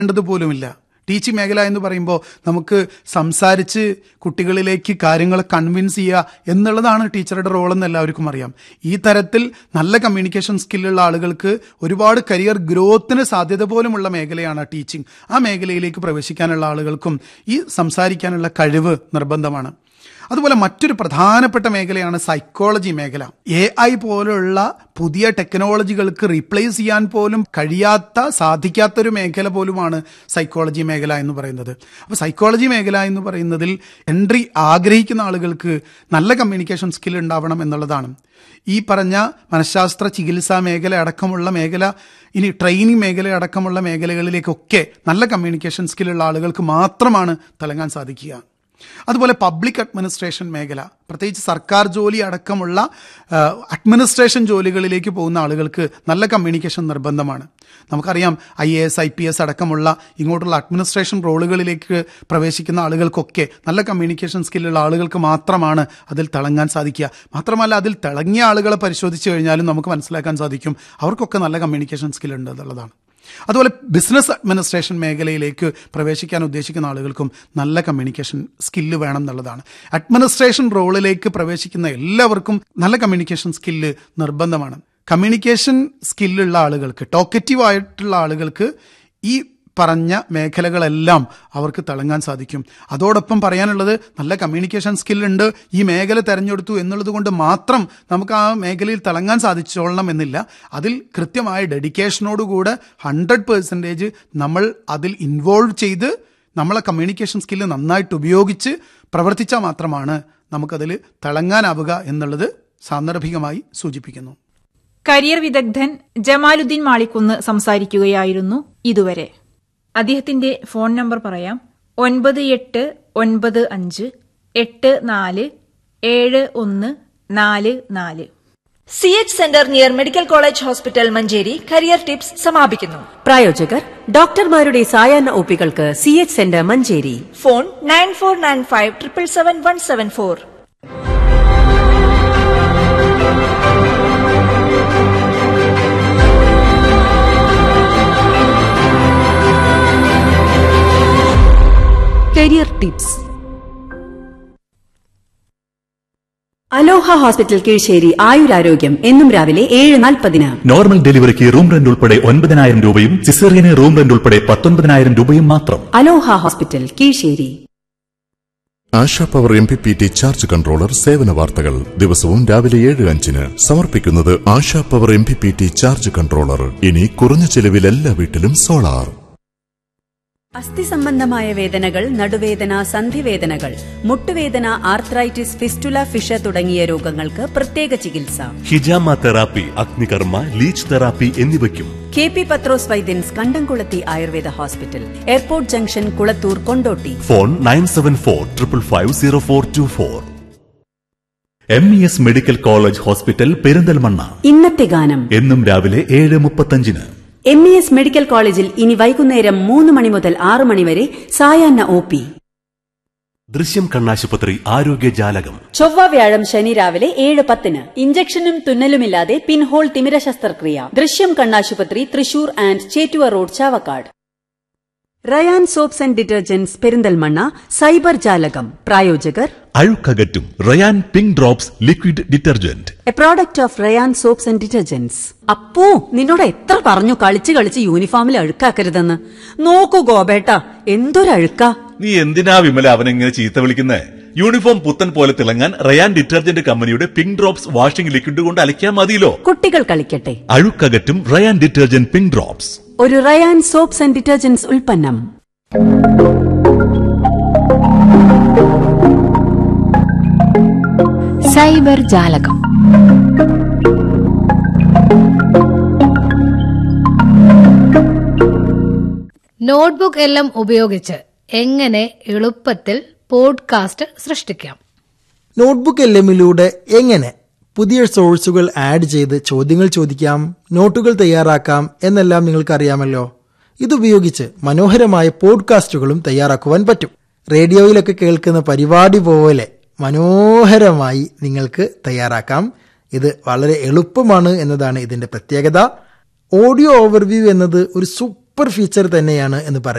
വേണ്ടത് പോലുമില്ല ടീച്ചിങ് മേഖല എന്ന് പറയുമ്പോൾ നമുക്ക് സംസാരിച്ച് കുട്ടികളിലേക്ക് കാര്യങ്ങൾ കൺവിൻസ് ചെയ്യുക എന്നുള്ളതാണ് ടീച്ചറുടെ റോളെന്ന് എല്ലാവർക്കും അറിയാം ഈ തരത്തിൽ നല്ല കമ്മ്യൂണിക്കേഷൻ സ്കില്ലുള്ള ആളുകൾക്ക് ഒരുപാട് കരിയർ ഗ്രോത്തിന് സാധ്യത പോലുമുള്ള മേഖലയാണ് ടീച്ചിങ് ആ മേഖലയിലേക്ക് പ്രവേശിക്കാനുള്ള ആളുകൾക്കും ഈ സംസാരിക്കാനുള്ള കഴിവ് നിർബന്ധമാണ് അതുപോലെ മറ്റൊരു പ്രധാനപ്പെട്ട മേഖലയാണ് സൈക്കോളജി മേഖല എ ഐ പോലുള്ള പുതിയ ടെക്നോളജികൾക്ക് റീപ്ലേസ് ചെയ്യാൻ പോലും കഴിയാത്ത സാധിക്കാത്തൊരു മേഖല പോലുമാണ് സൈക്കോളജി മേഖല എന്ന് പറയുന്നത് അപ്പോൾ സൈക്കോളജി മേഖല എന്ന് പറയുന്നതിൽ എൻട്രി ആഗ്രഹിക്കുന്ന ആളുകൾക്ക് നല്ല കമ്മ്യൂണിക്കേഷൻ സ്കിൽ ഉണ്ടാവണം എന്നുള്ളതാണ് ഈ പറഞ്ഞ മനഃശാസ്ത്ര ചികിത്സാ മേഖല അടക്കമുള്ള മേഖല ഇനി ട്രെയിനിങ് മേഖല അടക്കമുള്ള മേഖലകളിലേക്കൊക്കെ നല്ല കമ്മ്യൂണിക്കേഷൻ സ്കില്ലുള്ള ആളുകൾക്ക് മാത്രമാണ് തിളങ്ങാൻ സാധിക്കുക അതുപോലെ പബ്ലിക് അഡ്മിനിസ്ട്രേഷൻ മേഖല പ്രത്യേകിച്ച് സർക്കാർ ജോലി അടക്കമുള്ള അഡ്മിനിസ്ട്രേഷൻ ജോലികളിലേക്ക് പോകുന്ന ആളുകൾക്ക് നല്ല കമ്മ്യൂണിക്കേഷൻ നിർബന്ധമാണ് നമുക്കറിയാം I A S I P S അടക്കമുള്ള ഇങ്ങോട്ടുള്ള അഡ്മിനിസ്ട്രേഷൻ റോളുകളിലേക്ക് പ്രവേശിക്കുന്ന ആളുകൾക്കൊക്കെ നല്ല കമ്മ്യൂണിക്കേഷൻ സ്കില്ലുള്ള ആളുകൾക്ക് മാത്രമാണ് അതിൽ തിളങ്ങാൻ സാധിക്കുക മാത്രമല്ല അതിൽ തിളങ്ങിയ ആളുകളെ പരിശോധിച്ച് കഴിഞ്ഞാലും നമുക്ക് മനസ്സിലാക്കാൻ സാധിക്കും അവർക്കൊക്കെ നല്ല കമ്മ്യൂണിക്കേഷൻ സ്കിൽ ഉണ്ട് എന്നുള്ളതാണ് അതുപോലെ ബിസിനസ് അഡ്മിനിസ്ട്രേഷൻ മേഖലയിലേക്ക് പ്രവേശിക്കാൻ ഉദ്ദേശിക്കുന്ന ആളുകൾക്കും നല്ല കമ്മ്യൂണിക്കേഷൻ സ്കില്ല് വേണം എന്നുള്ളതാണ് അഡ്മിനിസ്ട്രേഷൻ റോളിലേക്ക് പ്രവേശിക്കുന്ന എല്ലാവർക്കും നല്ല കമ്മ്യൂണിക്കേഷൻ സ്കില്ല് നിർബന്ധമാണ് കമ്മ്യൂണിക്കേഷൻ സ്കില്ലുള്ള ആളുകൾക്ക് ടോക്കറ്റീവ് ആയിട്ടുള്ള ആളുകൾക്ക് ഈ പറഞ്ഞ മേഖലകളെല്ലാം അവർക്ക് തിളങ്ങാൻ സാധിക്കും അതോടൊപ്പം പറയാനുള്ളത് നല്ല കമ്മ്യൂണിക്കേഷൻ സ്കില്ലുണ്ട് ഈ മേഖല തിരഞ്ഞെടുത്തു എന്നുള്ളത് കൊണ്ട് മാത്രം നമുക്ക് ആ മേഖലയിൽ തിളങ്ങാൻ സാധിച്ചോളണം എന്നില്ല അതിൽ കൃത്യമായ ഡെഡിക്കേഷനോടുകൂടെ ഹൺഡ്രഡ് പേഴ്സൻറ്റേജ് നമ്മൾ അതിൽ ഇൻവോൾവ് ചെയ്ത് നമ്മളെ കമ്മ്യൂണിക്കേഷൻ സ്കില്ല് നന്നായിട്ട് ഉപയോഗിച്ച് പ്രവർത്തിച്ചാൽ മാത്രമാണ് നമുക്കതിൽ തിളങ്ങാനാവുക എന്നുള്ളത് സാന്ദർഭികമായി സൂചിപ്പിക്കുന്നു കരിയർ വിദഗ്ധൻ ജമാലുദ്ദീൻ മാളിക്കുന്ന് സംസാരിക്കുകയായിരുന്നു ഇതുവരെ അദ്ദേഹത്തിന്റെ ഫോൺ നമ്പർ പറയാം ഒൻപത് എട്ട് ഒൻപത് അഞ്ച് എട്ട് നാല് ഏഴ് ഒന്ന് നാല് നാല് C H centre near medical college hospital Manjeri career tips സമാപിക്കുന്നു പ്രായോജകർ ഡോക്ടർമാരുടെ സായാഹ്ന ഒപ്പികൾക്ക് C H centre Manjeri phone nine four nine five triple seven one seven four career tips Aloha hospital Keezhissery ആയുരാരോഗ്യം എന്നും രാവിലെ ഏഴ് നാൽപ്പതിന് നോർമൽ ഡെലിവറിക്ക് റൂം റെന്റ് ഉൾപ്പെടെ ഒൻപതിനായിരം രൂപയും സിസേറിയന് റൂം റെന്റ് ഉൾപ്പെടെ പത്തൊൻപതിനായിരം രൂപയും മാത്രം Aloha hospital Keezhissery Asha power M P P T charge controller സേവന വാർത്തകൾ ദിവസവും രാവിലെ ഏഴ് അഞ്ചിന് സമർപ്പിക്കുന്നത് Asha power M P P T charge controller ഇനി കുറഞ്ഞ ചെലവിൽ എല്ലാ വീട്ടിലും സോളാർ അസ്ഥി സംബന്ധമായ വേദനകൾ നടുവേദന സന്ധിവേദനകൾ മുട്ടുവേദന ആർത്രൈറ്റിസ് ഫിസ്റ്റുല ഫിഷ തുടങ്ങിയ രോഗങ്ങൾക്ക് പ്രത്യേക ചികിത്സ ഹിജാമ തെറാപ്പി അഗ്നികർമ്മ ലീച്ച് തെറാപ്പി എന്നിവയ്ക്കും K P Pathros Vaidyans Kandamkulathi Ayurveda hospital airport junction Kulathur Kondotty phone nine seven four triple five zero four two four M E S medical college hospital Perinthalmanna ഇന്നത്തെ ഗാനം എന്നും രാവിലെ ഏഴ് മുപ്പത്തഞ്ചിന് എം ഇ എസ് മെഡിക്കൽ കോളേജിൽ ഇനി വൈകുന്നേരം മൂന്ന് മണി മുതൽ ആറ് മണി വരെ സായാഹ്ന ഒ പി ദൃശ്യം കണ്ണാശുപത്രി ആരോഗ്യ ജാലകം ചൊവ്വ വ്യാഴം ശനി രാവിലെ ഏഴ് പത്തിന് ഇഞ്ചക്ഷനും തുന്നലുമില്ലാതെ പിൻഹോൾ തിമിര ശസ്ത്രക്രിയ ദൃശ്യം കണ്ണാശുപത്രി Thrissur and Chettuva road Chavakkad Rayan soaps and detergents Perinthalmanna cyber Jalakam പ്രായോജകർ അഴുക്കകറ്റും Rayan pink drops liquid detergent a product of Rayan soaps and detergents Appu നിന്നോട് എത്ര പറഞ്ഞു കളിച്ച് കളിച്ച് യൂണിഫോമിൽ അഴുക്കാക്കരുതെന്ന് നോക്കൂ ഗോപേട്ട എന്തൊരഴുക്കാ നീ എന്തിനാ വിമല അവനെങ്ങനെ ചീത്ത വിളിക്കുന്നേ യൂണിഫോം പുത്തൻ പോലെ തിളങ്ങാൻ റയാൻ ഡിറ്റർജന്റ് കമ്പനിയുടെ പിങ്ക് ഡ്രോപ്സ് വാഷിംഗ് ലിക്വിഡ് കൊണ്ട് അലക്കിയാൽ മതിയല്ലോ കുട്ടികൾ കളിക്കട്ടെ അഴുക്കകറ്റും റയാൻ ഡിറ്റർജന്റ് പിങ്ക് ഡ്രോപ്സ് ഒരു റയാൻ സോപ്സ് ആൻഡ് ഡിറ്റർജന്റ്സ് ഉൽപ്പന്നം സൈബർ ജാലകം നോട്ട്ബുക്ക് എല്ലാം ഉപയോഗിച്ച് എങ്ങനെ എളുപ്പത്തിൽ പോഡ്കാസ്റ്റ് സൃഷ്ടിക്കാം നോട്ട്ബുക്ക് എൽ എമ്മിലൂടെ എങ്ങനെ പുതിയ സോഴ്സുകൾ ആഡ് ചെയ്ത് ചോദ്യങ്ങൾ ചോദിക്കാം നോട്ടുകൾ തയ്യാറാക്കാം എന്നെല്ലാം നിങ്ങൾക്ക് അറിയാമല്ലോ ഇതുപയോഗിച്ച് മനോഹരമായ പോഡ്കാസ്റ്റുകളും തയ്യാറാക്കുവാൻ പറ്റും റേഡിയോയിലൊക്കെ കേൾക്കുന്ന പരിപാടി പോലെ മനോഹരമായി നിങ്ങൾക്ക് തയ്യാറാക്കാം ഇത് വളരെ എളുപ്പമാണ് എന്നതാണ് ഇതിന്റെ പ്രത്യേകത ഓഡിയോ ഓവർവ്യൂ എന്നത് ഒരു സൂപ്പർ സൂപ്പർ ഫീച്ചർ തന്നെയാണ് എന്ന് പറയാം